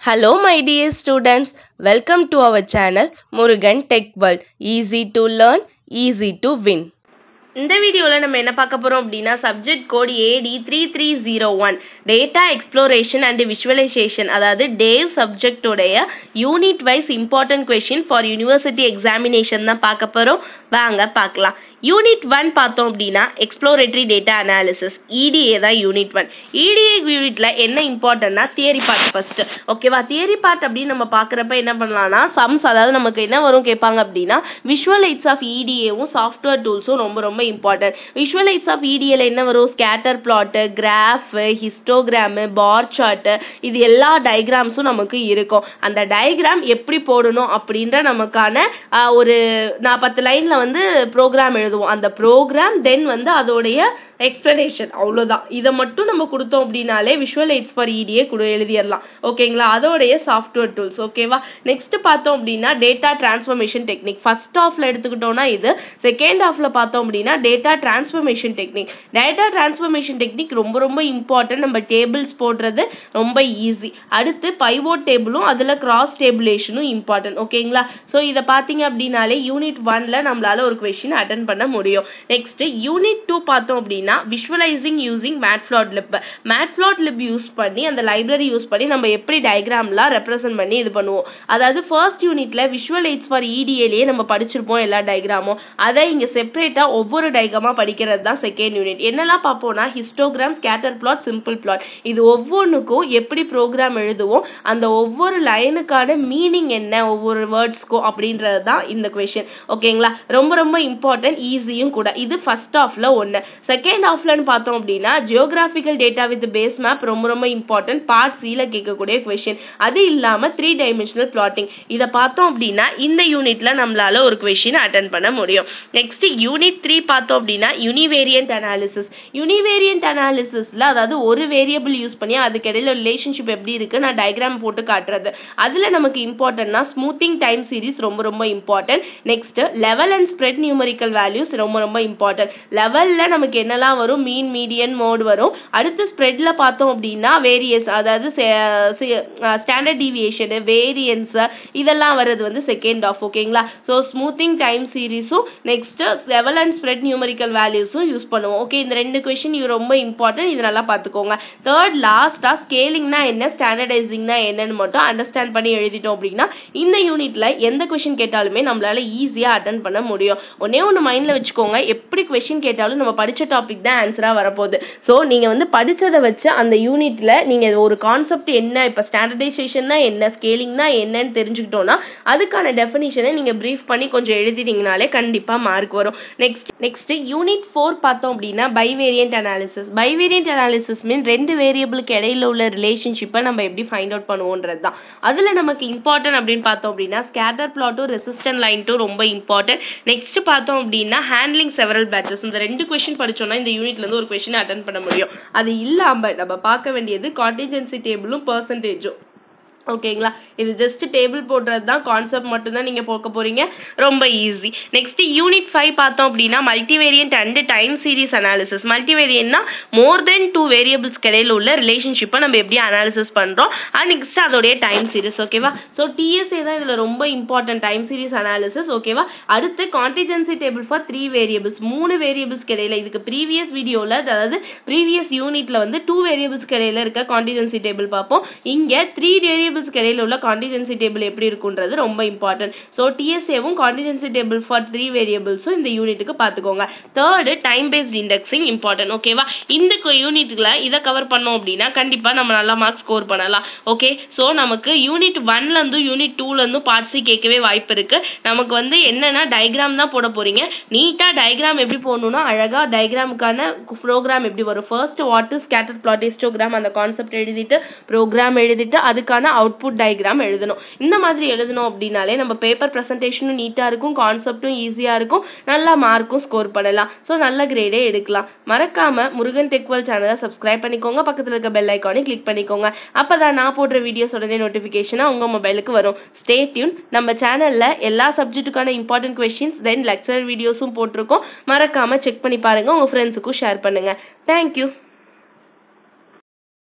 Hello, my dear students. Welcome to our channel Murugan Tech World. Easy to learn, easy to win. இந்த வீடியோவில் நம்ம என்ன பார்க்க போகிறோம் அப்படின்னா subject code AD three three zero one data exploration and visualisation அதாவது DEV சப்ஜெக்டோடைய unit wise important question for university examination தான் பார்க்க போகிறோம் வாங்க பார்க்கலாம் யூனிட் ஒன் பார்த்தோம் அப்படின்னா எக்ஸ்ப்ளோரேட்டரி டேட்டா அனாலிசிஸ் இடிஏ தான் யூனிட் ஒன் இடிஏ யூனிட்ல என்ன இம்பார்ட்டன்ட்னா தியரி பார்ட் ஃபர்ஸ்ட் ஓகேவா தியரி பார்ட் அப்படின்னு நம்ம பார்க்குறப்ப என்ன பண்ணலாம்னா சம்ஸ் அதாவது நமக்கு என்ன வரும் கேட்பாங்க அப்படின்னா விஷுவல் எய்ட்ஸ் ஆஃப் இடிஏவும் சாஃப்ட்வேர் டூல்ஸும் ரொம்ப ரொம்ப இம்பார்ட்டன்ட் விஷுவல் எய்ட்ஸ் ஆஃப் இடிஏல என்ன வரும் scatter plot graph histogram bar chart இது எல்லா டயக்ராம்ஸும் நமக்கு இருக்கும் அந்த டயக்ராம் எப்படி போடணும் அப்படின்ற நமக்கான ஆஹ், ஒரு நான் பத்து லைனில் வந்து ப்ரோக்ராம் எழுதுவோம் அந்த ப்ரோக்ராம் தென் வந்து அதோடைய எக்ஸ்பிளனேஷன் அவ்வளோதான் இதை மட்டும் நம்ம கொடுத்தோம் அப்படின்னாலே விஷுவல் எய்ட்ஸ் ஃபார் இடியே கொடு எழுதிடலாம் ஓகேங்களா அதோடைய சாஃப்ட்வேர் டூல்ஸ் ஓகேவா நெக்ஸ்ட் பார்த்தோம் அப்படின்னா டேட்டா டிரான்ஸ்ஃபர்மேஷன் டெக்னிக் ஃபர்ஸ்ட் ஹாஃப்ல எடுத்துக்கிட்டோம்னா இது செகண்ட் ஹாஃப்ல பார்த்தோம் அப்படின்னா data transformation technique data transformation technique ரொம்ப ரொம்ப இம்பார்ட்டன்ட் நம்ம டேபிள்ஸ் போடுறது ரொம்ப ஈஸி அடுத்து பைவோட் டேபிளும் அதில் கிராஸ் டேபிளேஷனும் இம்பார்ட்டன்ட் ஓகேங்களா ஸோ இதை பார்த்தீங்க அப்படின்னாலே யூனிட் ஒன்ல நம்மளால ஒரு கொஷின் அட்டன் பண்ண முடியும் நெக்ஸ்ட் யூனிட் டூ பார்த்தோம் அப்படின்னா visualising using matplotlib matplotlib use பண்ணி அந்த லைப்ரரி யூஸ் பண்ணி நம்ம எப்படி டயக்ராம்லாம் ரெப்ரசென்ட் பண்ணி இது பண்ணுவோம் அதாவது ஃபர்ஸ்ட் யூனிட்ல விஷுவல் எய்ட்ஸ் ஃபார் இடிஏலேயே நம்ம படிச்சிருப்போம் எல்லா டயக்ராமும் அதை இங்கே செப்பரேட்டாக ஒவ்வொரு டயக்ராமா படிக்கிறது தான் செகண்ட் யூனிட் என்னெல்லாம் பார்ப்போம்னா histogram scatter plot simple plot இது ஒவ்வொன்றுக்கும் எப்படி ப்ரோக்ராம் எழுதுவோம் அந்த ஒவ்வொரு லைனுக்கான மீனிங் என்ன ஒவ்வொரு வேர்ட்ஸ்க்கும் அப்படின்றது தான் இந்த கொஷின் ஓகேங்களா ரொம்ப ரொம்ப இம்பார்ட்டன்ட் ஈஸியும் கூட இது ஃபர்ஸ்ட் ஹாஃப்ல ஒன்று செகண்ட் ஹாஃப்லன்னு பார்த்தோம் அப்படின்னா geographical data with base map ரொம்ப ரொம்ப இம்பார்ட்டன்ட் பார்ட் சியில் கேட்கக்கூடிய கொஷின் அது இல்லாமல் த்ரீ டைமென்ஷனல் பிளாட்டிங் இதை பார்த்தோம் அப்படின்னா இந்த யூனிட்ல நம்மளால ஒரு கொஷின் அட்டன் பண்ண முடியும் நெக்ஸ்ட் யூனிட் த்ரீ பார்த்தோம் அப்படின்னா யூனிவேரியன்ட் அனாலிசிஸ் யூனிவேரியன்ட் அனாலிசிஸ்ல அதாவது ஒரு வேரியபிள் யூஸ் பண்ணி அதுக்கு இடையில ரிலேஷன்ஷிப் எப்படி இருக்கு நான் டயக்ராம் போட்டு காட்டுறது அதுல நமக்கு இம்பார்ட்டன்ட்னா ஸ்மூத்திங் டைம் சீரிஸ் ரொம்ப ரொம்ப important next level and spread numerical values ரொம்ப ரொம்ப இம்பார்ட்டன்ட் லெவல்ல நமக்கு என்னெல்லாம் வரும் மீன் மீடியன் மோட் வரும் அடுத்து ஸ்ப்ரெட்ல பார்த்தோம் அப்படின்னா வேரியஸ் அதாவது ஸ்டாண்டர்ட் டீவியேஷனு வேரியன்ஸ் இதெல்லாம் வர்றது வந்து செகண்ட் ஆஃப் ஓகேங்களா ஸோ ஸ்மூத்திங் டைம் சீரிஸும் next level and spread numerical வேல்யூஸும் யூஸ் பண்ணுவோம் ஓகே இந்த ரெண்டு கொஷின் இது ரொம்ப இம்பார்ட்டன்ட் இது நல்லா பார்த்துக்கோங்க தேர்ட் லாஸ்டா ஸ்கேலிங்னா என்ன ஸ்டாண்டர்டைசிங்னா என்னன்னு மட்டும் அண்டர்ஸ்டாண்ட் பண்ணி எழுதிட்டோம் அப்படின்னா இந்த யூனிட்ல எந்த கொஷின் கேட்டாலுமே நம்மளால ஈஸியா அட்டன் பண்ண முடியும் ஒன்னே ஒன்று மைண்ட்ல வச்சுக்கோங்க எப்படி கொஷின் கேட்டாலும் நம்ம படிச்ச டாபிக் தான் ஆன்சரா வரப்போகுது ஸோ நீங்க வந்து படிச்சதை வச்சு அந்த யூனிட்ல நீங்க ஒரு கான்செப்ட் என்ன இப்போ ஸ்டாண்டர்டைசேஷன்னா என்ன ஸ்கேலிங்னா என்னன்னு தெரிஞ்சுக்கிட்டோம்னா அதுக்கான டெஃபினிஷனை நீங்க ப்ரீஃப் பண்ணி கொஞ்சம் எழுதிட்டீங்கனாலே கண்டிப்பா மார்க் வரும் நெக்ஸ்ட் நெக்ஸ்ட் யூனிட் ஃபோர் பார்த்தோம் அப்படின்னா பைவேரியன்ட் அனாலிசிஸ் பைவேரியன்ட் அனாலிசிஸ் மீன் ரெண்டு வேரியபிளுக்கு இடையில உள்ள ரிலேஷன்ஷிப்பை நம்ம எப்படி ஃபைண்ட் அவுட் பண்ணுவோன்றது தான் அதுல நமக்கு இம்பார்ட்டன்ட் அப்படின்னு பார்த்தோம் அப்படின்னா ஸ்கேட்டர் பிளாட்டும் ரெசிஸ்டன்ட் லைன்ட்டும் ரொம்ப இம்பார்ட்டன்ட் நெக்ஸ்ட் பார்த்தோம் அப்படின்னா ஹேண்ட்லிங் செவரல் பேட்சஸ் இந்த ரெண்டு கொஸ்டின் படிச்சோம்னா இந்த யூனிட்ல இருந்து ஒரு கொஸ்டின் அட்டன் பண்ண முடியும் அது இல்லாம நம்ம பார்க்க வேண்டியது கான்டிஜென்சி டேபிளும் பர்சன்டேஜும் ஓகேங்களா இது ஜஸ்ட் டேபிள் போடுறது தான் கான்செப்ட் மட்டும்தான் நீங்கள் போக்க போறீங்க ரொம்ப ஈஸி நெக்ஸ்ட் யூனிட் ஃபைவ் பார்த்தோம் அப்படின்னா multivariate and time series analysis மல்டிவேரியன்ட்னா மோர் தென் டூ வேரியபிள்ஸ் இடையில உள்ள ரிலேஷன்ஷிப்பை நம்ம எப்படி அனாலிசிஸ் பண்ணுறோம் அண்ட் நெக்ஸ்ட் அதோடைய டைம் சீரிஸ் ஓகேவா ஸோ டிஎஸ்ஏ தான் இதில் ரொம்ப இம்பார்ட்டன்ட் டைம் சீரிஸ் அனாலிசிஸ் ஓகேவா அடுத்து contingency table for three variables மூணு வேரியபிள்ஸ்க்கு இடையில இதுக்கு ப்ரீவியஸ் வீடியோவில் அதாவது ப்ரீவியஸ் யூனிட்ல வந்து டூ வேரியபிள்ஸ்க்கு இடையில இருக்க கான்டிஜென்சி டேபிள் பார்ப்போம் இங்கே த்ரீ வேரியபிள்ஸ்க்கு இடையில உள்ள கான்டிஜென்சி டேபிள் எப்படி இருக்குன்றது ரொம்ப இம்பார்ட்டன்ட் ஸோ டிஎஸ்ஏவும் கான்டிஜென்சி டேபிள் ஃபார் த்ரீ வேரியபிள்ஸும் இந்த யூனிட்டுக்கு பார்த்துக்கோங்க third time based indexing important ஓகேவா இந்த யூனிட்ல இதை கவர் பண்ணோம் அப்படின்னா கண்டிப்பாக நம்ம நல்லா மார்க் ஸ்கோர் பண்ணலாம் ஓகே ஸோ நமக்கு யூனிட் ஒன்லேருந்து யூனிட் டூலேருந்து பார்ட் சி கேட்கவே வாய்ப்பு இருக்கு நமக்கு வந்து என்னன்னா டயக்ராம் தான் போட போறீங்க நீட்டாக டயக்ராம் எப்படி போடணும்னா அழகாக டயக்ராமுக்கான ப்ரோக்ராம் எப்படி வரும் first what is scatter plot histogram அந்த கான்செப்ட் எழுதிட்டு ப்ரோக்ராம் எழுதிட்டு அதுக்கான அவுட்புட் டயக்ராம் எழுதணும் இந்த மாதிரி எழுதணும் அப்படின்னாலே நம்ம பேப்பர் ப்ரெசன்டேஷனும் நீட்டாக இருக்கும் கான்செப்டும் ஈஸியாக இருக்கும் நல்லா மார்க்கும் ஸ்கோர் பண்ணலாம் ஸோ நல்ல கிரேடே எடுக்கலாம் மறக்காம முருகன் டெக்வல் சேனலை சப்ஸ்கிரைப் பண்ணிக்கோங்க பக்கத்தில் இருக்க பெல் ஐக்கானை கிளிக் பண்ணிக்கோங்க அப்பதான் நான் போடுற வீடியோஸ் உடனே நோட்டிஃபிகேஷனாக உங்கள் மொபைலுக்கு வரும் ஸ்டே டியூன் நம்ம சேனலில் எல்லா சப்ஜெக்ட்டுக்கான இம்பார்ட்டன்ட் கொஸ்டின்ஸ் தென் லெக்சர் வீடியோஸும் போட்டிருக்கோம் மறக்காம செக் பண்ணி பாருங்க உங்கள் ஃப்ரெண்ட்ஸுக்கும் ஷேர் பண்ணுங்க தேங்க்யூ